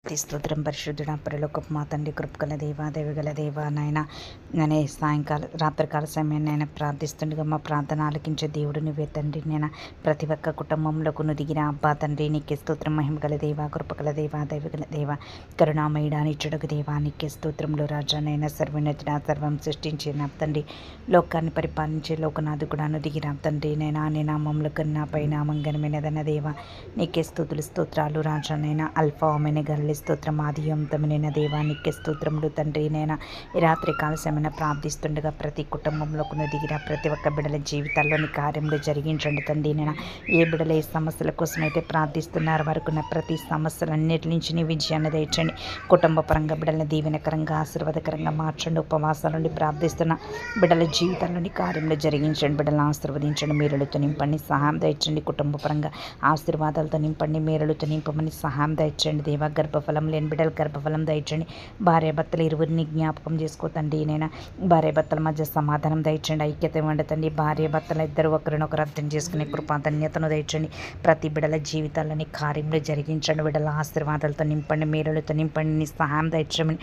తి స్తోత్రం పరిశుద్ధుడ పరలోకపు మా తండ్రి కృపగల దేవా దేవగల దేవా నాయన నేను సాయంకాల రాత్రికాల సమయం నేను ప్రార్థిస్తుండగా మా ప్రార్థన ఆలకించే దేవుడు నువ్వే తండ్రి నేను ప్రతి ఒక్క కుటుంబంలోకి నుదిగిన అబ్బా తండ్రి నీకే స్తోత్రం మహిమగల దేవా కృపగల దేవా దైవగల దేవా కరుణామయుడా నిచ్చుడకు దేవా నీకే స్తోత్రములు రాజా నైనా సర్వనతుడ సర్వం సృష్టించిన తండ్రి లోకాన్ని పరిపాలించే లోకనాథు కూడా నుదిగిన తండ్రి నేనా నీ నామంలో కన్నా పైన మంగనమైనదన్న దేవా నీకే స్తోతులు స్తోత్రాలు రాజా నైనా అల్ఫా ఓమెన గల్లి స్తోత్రం ఆది అంతమునైన దేవా నీకే స్తోత్రములు తండ్రి నైనా ఈ రాత్రి కాల సమయన ప్రార్థిస్తుండగా ప్రతి కుటుంబంలోకి దిగిన ప్రతి ఒక్క బిడల జీవితాల్లోని కార్యములు జరిగించండి తండ్రి నేను ఏ బిడల ఏ సమస్యల కోసమైతే ప్రార్థిస్తున్నారు వరకున్న ప్రతి సమస్యలన్నిటి నుంచి నీ విజయాన్ని తెచ్చండి కుటుంబ పరంగా బిడల్ని దీవెనకరంగా ఆశీర్వాదకరంగా మార్చండి ఉపవాసాల నుండి ప్రార్థిస్తున్న బిడ్డల జీవితాల్లోని కార్యములు జరిగించండి బిడ్డలను ఆశీర్వదించండి మీరులతో నింపండి సహాయం దయచండి కుటుంబ పరంగా ఆశీర్వాదాలతో నింపండి మీరులతో నింపమని సహాయం దయచండి దేవ గర్భఫలం లేని బిడ్డలు గర్భఫలం దయచండి భార్యాభర్తలు ఇరువురిని జ్ఞాపకం చేసుకోతండి నేను భార్యాభర్తల మధ్య సమాధానం దయచండి ఐక్యత ఇవ్వండి తండ్రి భార్యాభర్తలు ఇద్దరు ఒకరినొకరు అర్థం చేసుకునే కృపాధన్యతను దయచండి ప్రతి బిడ్డల జీవితాలని కార్యములు జరిగించండి బిడ్డల ఆశీర్వాదాలతో నింపండి మీరులతో నింపండి నీ సహాయం దయచమని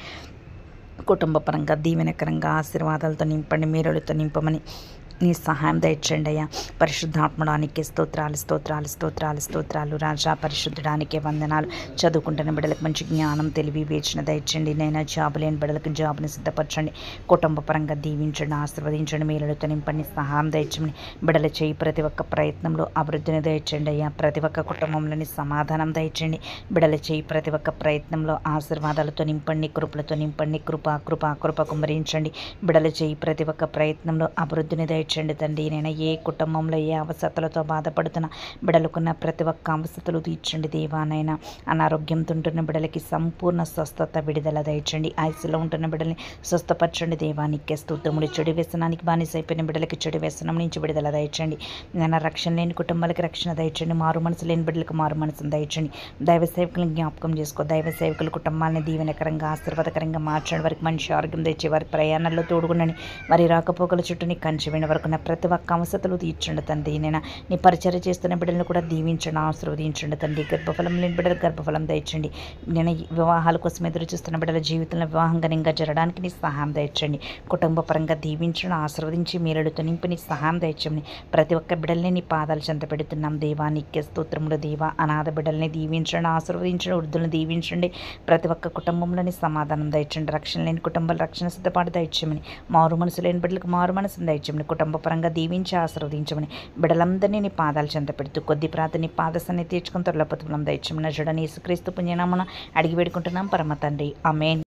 కుటుంబ పరంగా దీవెనకరంగా ఆశీర్వాదాలతో నింపండి మీరులతో నింపమని నీ సహాయం దయచండి అయ్యా పరిశుద్ధాత్మడానికి స్తోత్రాలు స్తోత్రాలు స్తోత్రాలు స్తోత్రాలు రాజా పరిశుద్ధడానికి వందనాలు చదువుకుంటున్న బిడ్డలకు మంచి జ్ఞానం తెలివి వేచిన దయచండి నేను జాబు లేని బిడ్డలకు జాబుని సిద్ధపరచండి కుటుంబ పరంగా దీవించండి ఆశీర్వదించండి మేలులతో నింపండి సహాయం దయచండి బిడ్డలు చేయి ప్రతి ఒక్క ప్రయత్నంలో అభివృద్ధిని దయచండి అయ్యా ప్రతి ఒక్క కుటుంబంలోని సమాధానం దయచండి బిడ్డలు చేయి ప్రతి ఒక్క ప్రయత్నంలో ఆశీర్వాదాలతో నింపండి కృపలతో నింపండి కృప కృప కృప కుమరించండి బిడలు చేయి ప్రతి ఒక్క ప్రయత్నంలో అభివృద్ధిని దయచండి తండ్రి నేను ఏ కుటుంబంలో ఏ అవసరతలతో బాధపడుతున్న బిడలకున్న ప్రతి ఒక్క అవసరతలు తీర్చండి దేవానైనా అనారోగ్యంతో ఉంటున్న బిడలకి సంపూర్ణ స్వస్థత విడుదల దయచండి ఆయుసులో ఉంటున్న బిడల్ని స్వస్థపరచండి దేవానికి స్తోత్రములు చెడు వ్యసనానికి బానిసైపోయిన బిడలకి చెడు వ్యసనం నుంచి విడుదల దయచండి నేను రక్షణ లేని కుటుంబాలకి రక్షణ దయచండి మారు మనసు లేని బిడ్డలకు మారు మనసును దయచండి దైవ సేవకులను జ్ఞాపకం చేసుకో దైవ సేవకుల కుటుంబాన్ని దీవెనకరంగా ఆశీర్వాదకరంగా మార్చడం వారికి మంచి ఆరోగ్యం తెచ్చి వారి ప్రయాణాల్లో తోడుగుండని వారి రాకపోకల చుట్టూ నీ కంచి విన వరకు నా ప్రతి ఒక్క అవసరతలు తీర్చండి తండ్రి నేను నీ పరిచయం చేస్తున్న బిడ్డలను కూడా దీవించండి ఆశీర్వదించండి తండ్రి గర్భఫలం లేని బిడ్డలకు గర్భఫలం దయచండి నేను ఈ వివాహాల కోసం ఎదురు చూస్తున్న బిడ్డల జీవితంలో వివాహం ఘనంగా జరగడానికి నీ సహాయం దయచండి కుటుంబ పరంగా దీవించడం ఆశీర్వదించి మీరడుతో నింపి నీ సహాయం దయచండి ప్రతి ఒక్క బిడ్డల్ని నీ పాదాలు చెంత పెడుతున్నాం దేవా నీకే స్తోత్రములు దేవా అనాథ బిడ్డల్ని దీవించండి ఆశీర్వదించండి వృద్ధులను దీవించండి ప్రతి ఒక్క కుటుంబంలోని సమాధానం దయచండి రక్షణ లేని కుటుంబాలు రక్షణ సిద్ధపాటు దయచమని మారు మనసు లేని బిడ్డలకు మారు మనసును దయచమని కుటుంబ పరంగా దీవించి ఆశీర్వదించమని బిడ్డలందరినీ నీ పాదాలు చెంత పెడుతూ కొద్ది ప్రార్థన నీ పాదసన్ని తీర్చుకుని త్వరలో పతులం దయచమని చూడని యేసుక్రీస్తు పుణ్యనామన అడిగి వేడుకుంటున్నాం పరమ తండ్రి అమేన్